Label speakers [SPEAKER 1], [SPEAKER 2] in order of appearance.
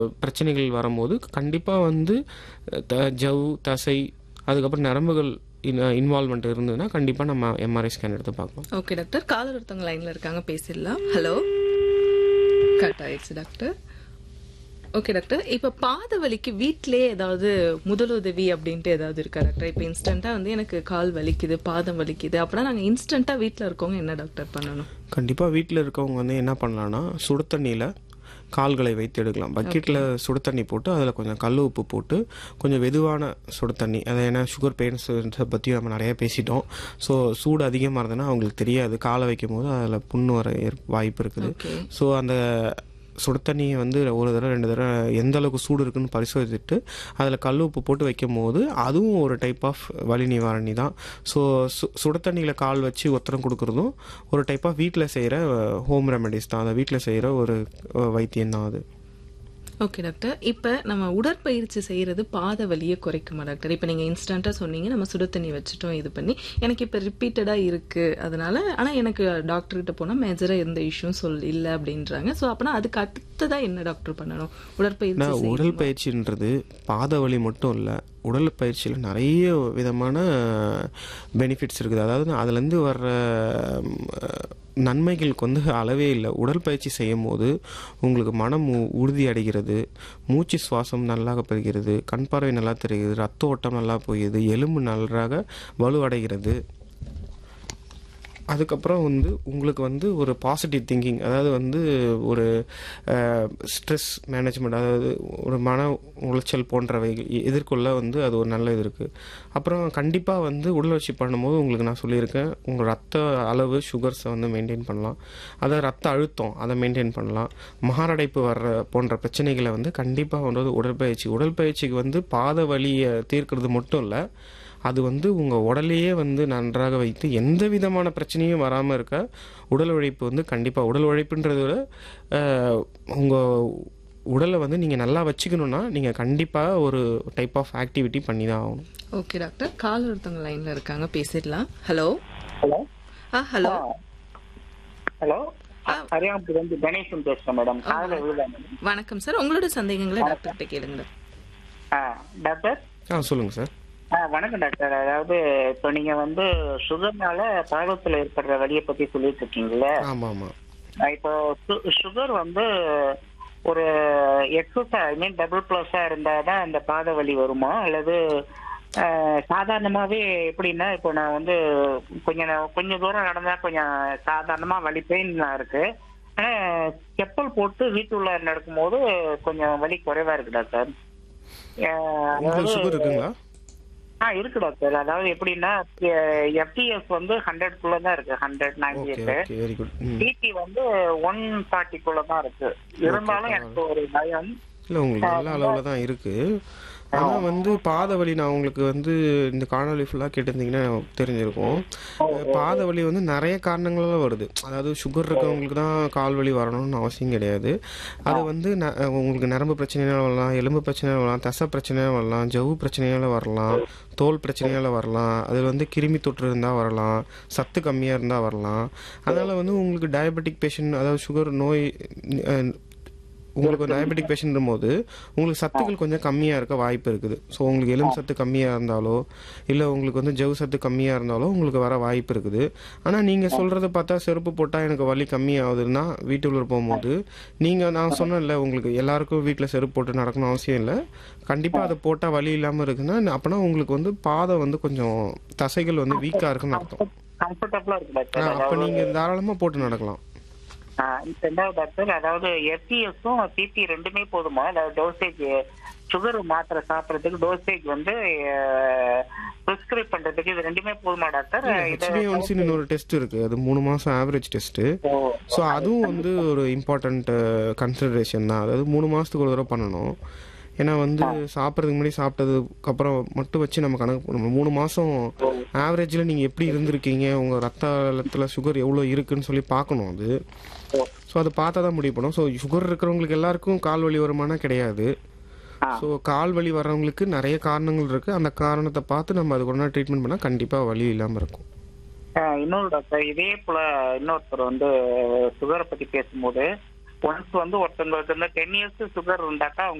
[SPEAKER 1] பிரச்சனைகள் வரும்போது கண்டிப்பாக வந்து த ஜவ் தசை அதுக்கப்புறம் நரம்புகள் இன்வால்மெண்ட் இருந்ததுன்னா கண்டிப்பாக நம்ம எம்ஆர்ஐ ஸ்கேன் எடுத்து பார்க்கலாம்
[SPEAKER 2] ஓகே டாக்டர் காலர் ஒருத்தவங்க லைன்ல இருக்காங்க பேசிடலாம் ஹலோ கட் ஆயிடுச்சு டாக்டர் ஓகே டாக்டர் இப்ப பாத வலிக்கு வீட்லயே ஏதாவது முதலுதவி அப்படின்ட்டு ஏதாவது இருக்கா டாக்டர் இப்ப இன்ஸ்டன்டா வந்து எனக்கு கால் வலிக்குது பாதம் வலிக்குது அப்படின்னா நாங்க இன்ஸ்டன்டா வீட்ல இருக்கவங்க என்ன டாக்டர் பண்ணணும்
[SPEAKER 1] கண்டிப்பாக வீட்டில் இருக்கவங்க வந்து என்ன பண்ணலான்னா சுடு தண்ணியில் கால்களை வைத்து எடுக்கலாம் பக்கெட்டில் சுடு தண்ணி போட்டு அதில் கொஞ்சம் கல் உப்பு போட்டு கொஞ்சம் வெதுவான சுடு தண்ணி அதை ஏன்னா சுகர் பெயின்ஸை பற்றி நம்ம நிறைய பேசிட்டோம் ஸோ சூடு அதிகமாக இருந்ததுன்னா அவங்களுக்கு தெரியாது காலை வைக்கும் போது அதில் புண்ணு வர ஏற்- வாய்ப்பு இருக்குது
[SPEAKER 2] ஓகே
[SPEAKER 1] ஸோ அந்த சுடு தண்ணியை வந்து ஒரு தடவை ரெண்டு தடவை எந்த அளவுக்கு சூடு இருக்குன்னு பரிசோதிச்சுட்டு அதில் கல் உப்பு போட்டு வைக்கும் போது அதுவும் ஒரு டைப் ஆஃப் வலி நிவாரணி தான் ஸோ சு சுடு தண்ணியில் கால் வச்சு ஒத்தரம் கொடுக்குறதும் ஒரு டைப் ஆஃப் வீட்டில் செய்கிற ஹோம் ரெமெடிஸ் தான் அதை வீட்டில் செய்கிற ஒரு அஹ், வைத்தியம் தான் அது
[SPEAKER 2] ஓகே டாக்டர் இப்ப நம்ம உடற்பயிற்சி செய்யறது பாத வலியை குறைக்குமா டாக்டர் இப்ப நீங்க இன்ஸ்டன்டா சொன்னீங்க நம்ம சுடு தண்ணி வச்சுட்டோம் இது பண்ணி எனக்கு இப்ப ரிப்பீட்டடா இருக்கு அதனால ஆனா எனக்கு டாக்டர் கிட்ட போனா மேஜரா எந்த இஷ்யூம் சொல் இல்ல அப்படின்றாங்க சோ அப்பனா அதுக்கு அடுத்ததா என்ன டாக்டர் பண்ணணும் உடற்பயிற்சி
[SPEAKER 1] நான்
[SPEAKER 2] செய்யணுமா?
[SPEAKER 1] உடல் பயிற்சின்றது பாத வலி மட்டும் இல்லை உடல் பயிற்சியில் நிறைய விதமான பெனிஃபிட்ஸ் இருக்குது அதாவது அதுலேருந்து வர்ற ம், நன்மைகளுக்கு வந்து அளவே இல்லை உடல் பயிற்சி செய்யும் போது உங்களுக்கு மனம் உ- உறுதி அடைகிறது மூச்சு சுவாசம் நல்லாக பெறுகிறது கண் பார்வை நல்லா தெரிகிறது ரத்த ஓட்டம் நல்லா போகிறது எலும்பு நன்றாக வலுவடைகிறது அதுக்கப்புறம் வந்து உங்களுக்கு வந்து ஒரு பாசிட்டிவ் திங்கிங் அதாவது வந்து ஒரு ஸ்ட்ரெஸ் மேனேஜ்மெண்ட் அதாவது ஒரு மன உளைச்சல் போன்றவை எதிர்கொள்ள வந்து அது ஒரு நல்ல இது இருக்குது அப்புறம் கண்டிப்பாக வந்து உடற்பயிற்சி பண்ணும்போது உங்களுக்கு நான் சொல்லியிருக்கேன் உங்கள் ரத்த அளவு சுகர்ஸை வந்து மெயின்டைன் பண்ணலாம் அதாவது ரத்த அழுத்தம் அதை மெயின்டைன் பண்ணலாம் மாரடைப்பு வர்ற போன்ற பிரச்சனைகளை வந்து கண்டிப்பாக வந்து உடற்பயிற்சி உடற்பயிற்சிக்கு வந்து பாத வலியை தீர்க்கிறது மட்டும் இல்லை அது வந்து உங்கள் உடலையே வந்து நன்றாக வைத்து எந்த விதமான பிரச்சனையும் வராமல் இருக்க உடல் உழைப்பு வந்து கண்டிப்பாக உடல் உழைப்புன்றதை விட உங்கள் உடலை வந்து நீங்கள் நல்லா வச்சுக்கணுன்னா நீங்கள் கண்டிப்பாக ஒரு டைப் ஆஃப் ஆக்டிவிட்டி பண்ணி தான் ஆகணும்
[SPEAKER 2] ஓகே டாக்டர் கால் ஒருத்தவங்க லைன்ல இருக்காங்க பேசிடலாம் ஹலோ
[SPEAKER 3] ஹலோ
[SPEAKER 2] ஆ ஹலோ
[SPEAKER 3] ஹலோ அரியாம்பூர் வந்து கணேசன் பேசுறேன் மேடம் காலையில விழுதா மேடம்
[SPEAKER 2] வணக்கம் சார் உங்களோட சந்தேகங்களை டாக்டர் கிட்ட கேளுங்க
[SPEAKER 3] ஆ டாக்டர்
[SPEAKER 1] ஆ சொல்லுங்கள் சார்
[SPEAKER 3] ஆ வணக்கம் டாக்டர் அதாவது இப்போ நீங்க வந்து சுகர்னால பாதத்துல ஏற்படுற வலியை பத்தி சொல்லிட்டு இருக்கீங்கல்ல
[SPEAKER 1] ஆமாம் ஆமாம்
[SPEAKER 3] ஆ, இப்போ சுகர் வந்து ஒரு எக்ஸஸ் ஐ மீன் டபுள் பிளஸ்ஸா இருந்தாதான் அந்த பாத வலி வருமா அல்லது ஆ, சாதாரணமாவே எப்படின்னா இப்போ நான் வந்து கொஞ்சம் நே- கொஞ்சம் தூரம் நடந்தா கொஞ்சம் சாதாரணமா வலி பெயின்லாம் இருக்கு ஆனா செப்பல் போட்டு வீட்டுள்ள நடக்கும்போது கொஞ்சம் வலி குறைவா இருக்கு டாக்டர் ஆ,
[SPEAKER 1] உங்களுக்கு
[SPEAKER 3] அதாவது-
[SPEAKER 1] சுகர் இருக்குங்களா
[SPEAKER 3] ஆ இருக்கு டாக்டர் அதாவது எப்படின்னா எஃப்டிஎஸ் வந்து ஹண்ட்ரட் குள்ள தான் இருக்கு hundred ninety
[SPEAKER 1] okay
[SPEAKER 3] eight
[SPEAKER 1] okay very good ம்
[SPEAKER 3] பிபி வந்து ஒன் ஃபார்ட்டிக்குள்ள தான் இருக்கு இருந்தாலும் எனக்கு ஒரு பயம்
[SPEAKER 1] இல்லை உங்களுக்கு நல்ல அளவில் தான் இருக்குது ஆனால் வந்து பாத வலி நான் உங்களுக்கு வந்து இந்த காணொலி ஃபுல்லாக கேட்டிருந்தீங்கன்னா தெரிஞ்சிருக்கும் அஹ் பாத வலி வந்து நிறைய காரணங்களால வருது அதாவது சுகர் இருக்கவங்களுக்கு தான் கால் வலி வரணும்னு அவசியம் கிடையாது அது வந்து ந- உங்களுக்கு நரம்பு பிரச்சனையால வரலாம் எலும்பு பிரச்சனையால வரலாம் தசை பிரச்சனையால வரலாம் ஜவ்வு பிரச்சனையால வரலாம் தோல் பிரச்சனையால வரலாம் அது வந்து கிருமி தொற்று இருந்தால் வரலாம் சத்து கம்மியாக இருந்தால் வரலாம் அதனால் வந்து உங்களுக்கு டயபெட்டிக் பேஷண்ட் அதாவது சுகர் நோய் அஹ், உங்களுக்கு டயபெட்டிக் பேஷண்ட் போது உங்களுக்கு சத்துக்கள் கொஞ்சம் கம்மியாக இருக்க வாய்ப்பு இருக்குது ஸோ உங்களுக்கு எலும்பு சத்து கம்மியாக இருந்தாலோ இல்லை உங்களுக்கு வந்து ஜவு சத்து கம்மியாக இருந்தாலோ உங்களுக்கு வர வாய்ப்பு இருக்குது ஆனால் நீங்கள் சொல்கிறத பார்த்தா செருப்பு போட்டால் எனக்கு வலி கம்மியாகுதுன்னா வீட்டுக்குள்ள போகும்போது நீங்கள் நான் சொன்னேன்ல உங்களுக்கு எல்லாருக்கும் வீட்டில் செருப்பு போட்டு நடக்கணும் அவசியம் இல்லை கண்டிப்பாக அதை போட்டால் வலி இல்லாமல் இருக்குன்னா அப்போனா உங்களுக்கு வந்து பாதம் வந்து கொஞ்சம் தசைகள் வந்து வீக்காக இருக்குன்னு அர்த்தம்
[SPEAKER 3] கம்ஃபர்டபுளா இருக்கு டாக்டர்
[SPEAKER 1] அப்போ நீங்கள் தாராளமாக போட்டு நடக்கலாம்
[SPEAKER 3] ஆ, இப்ப ரெண்டாவது டாக்டர் அதாவது எஃப்டிஎஸும் பிபி ரெண்டுமே போதுமா அதாவது டோசேஜ் சுகர் மாத்திரை சாப்பிடறதுக்கு டோசேஜ் வந்து ப்ரிஸ்கிரைப் பண்றதுக்கு இது ரெண்டுமே போதுமா டாக்டர் இது
[SPEAKER 1] ஹெச்பிஎன்சின்னு இன்னொரு டெஸ்ட் இருக்குது அது மூணு மாதம் ஆவரேஜ் டெஸ்ட்டு
[SPEAKER 3] ஓ,
[SPEAKER 1] ஸோ அதுவும் வந்து ஒரு இம்பார்ட்டண்ட் கன்சிடரேஷன் தான் அதாவது மூணு மாதத்துக்கு ஒரு தடவை பண்ணணும் ஏன்னா வந்து சாப்பிட்றதுக்கு முன்னாடி சாப்பிட்டதுக்கு அப்புறம் மட்டும் வச்சு நம்ம கணக்கு பண்ணணும் மூணு மாதம் ஆவரேஜில் நீங்கள் எப்படி இருந்திருக்கீங்க உங்கள் ரத்தத்தில் சுகர் எவ்வளோ இருக்குன்னு சொல்லி பார்க்கணும் அது ஸோ அதை பார்த்தா தான் முடிவு பண்ணும் ஸோ சுகர் இருக்கிறவங்களுக்கு எல்லாருக்கும் கால் வலி வருமானா கிடையாது
[SPEAKER 3] ஆ.
[SPEAKER 1] ஸோ கால் வலி வர்றவங்களுக்கு நிறைய காரணங்கள் இருக்குது அந்த காரணத்தை பார்த்து நம்ம அதுக்கு ஒன்றா ட்ரீட்மெண்ட் பண்ணால் கண்டிப்பாக வலி இல்லாமல் இருக்கும்
[SPEAKER 3] ஆ, இன்னொரு டாக்டர் இதே போல இன்னொருத்தர் வந்து சுகரை பத்தி பேசும்போது ஒன்ஸ் வந்து ஒருத்தவங்களுக்கு இந்த டென் இயர்ஸ் சுகர் இருந்தாக்கா